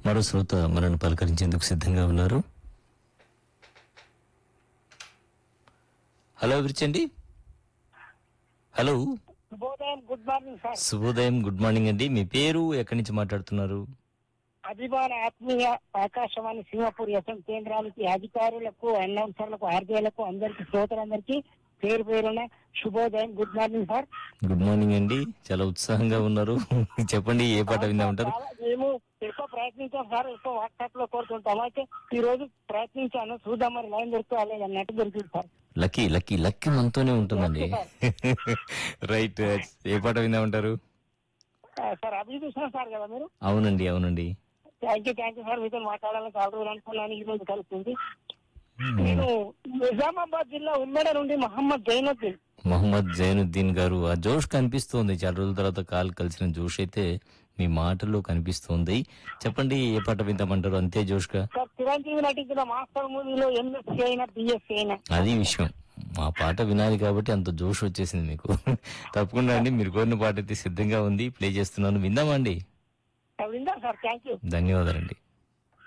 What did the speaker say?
మరో శ్రోత మనను పలకరించేందుకు సిద్ధంగా ఉన్నారు హలో విరిచండి హలో శుభోదయం గుడ్ మార్నింగ్ సార్ శుభోదయం గుడ్ మార్నింగ్ అండి మీ పేరు ఎక్కడి నుంచి మాట్లాడుతున్నారు అభిమాన ఆత్మీయ ఆకాశవాణి సింగపూర్ ఎఫ్ఎం కేంద్రానికి అధికారులకు అనౌన్సర్లకు ఆర్జీలకు అందరికి శ్రోతలందరికీ పేరు పేరున శుభోదయం good morning sir good morning అండి చాలా ఉత్సాహంగా ఉన్నారు చెప్పండి ఏ పాట విందామంటారు చాలా- మేము ఎక్కువ ప్రయత్నించాం సార్ ఎక్కువ వాట్సాప్ లో కోరుతుంటాం అయితే ఈ రోజు ప్రయత్నించాను చూద్దాం మరి లైన్ దొరుకుతా అన్నట్టు దొరికింది సార్ లక్కీ లక్కీ లక్కీ మనతోనే ఉంటుందండి రైట్ ఏ పాట విందామంటారు ఆ, సార్ అభివృద్ధి చూసిన సార్ కదా మీరు అవునండి అవునండి thank you thank you sir మీతో మాట్లాడాలని చాలా రోజులు అనుకున్నాను ఈ రోజు కలిసింది నేను నిజామాబాద్ జిల్లా ఉమ్మడి నుండి మహమ్మద్ జైనుద్దీన్ మొహమ్మద్ జైనుద్దీన్ గారు ఆ జోష్ కనిపిస్తోంది చాలా రోజుల తర్వాత కాల్ కలిసిన జోష్ అయితే మీ మాటల్లో కనిపిస్తోంది చెప్పండి ఏ పాట విందామంటారు అంతే జోష్గా సార్ చిరంజీవి నటించిన మాస్టర్ మూవీలో ఎంఎస్సీ అయినా బిఎస్సీ అయినా అది విషయం ఆ పాట వినాలి కాబట్టి అంత జోష్ వచ్చేసింది మీకు తప్పకుండా అండి మీరు కోరిన పాట అయితే సిద్ధంగా ఉంది ప్లే చేస్తున్నాను విందామండి విందా సార్ థ్యాంక్ యూ ధన్యవాదాలండి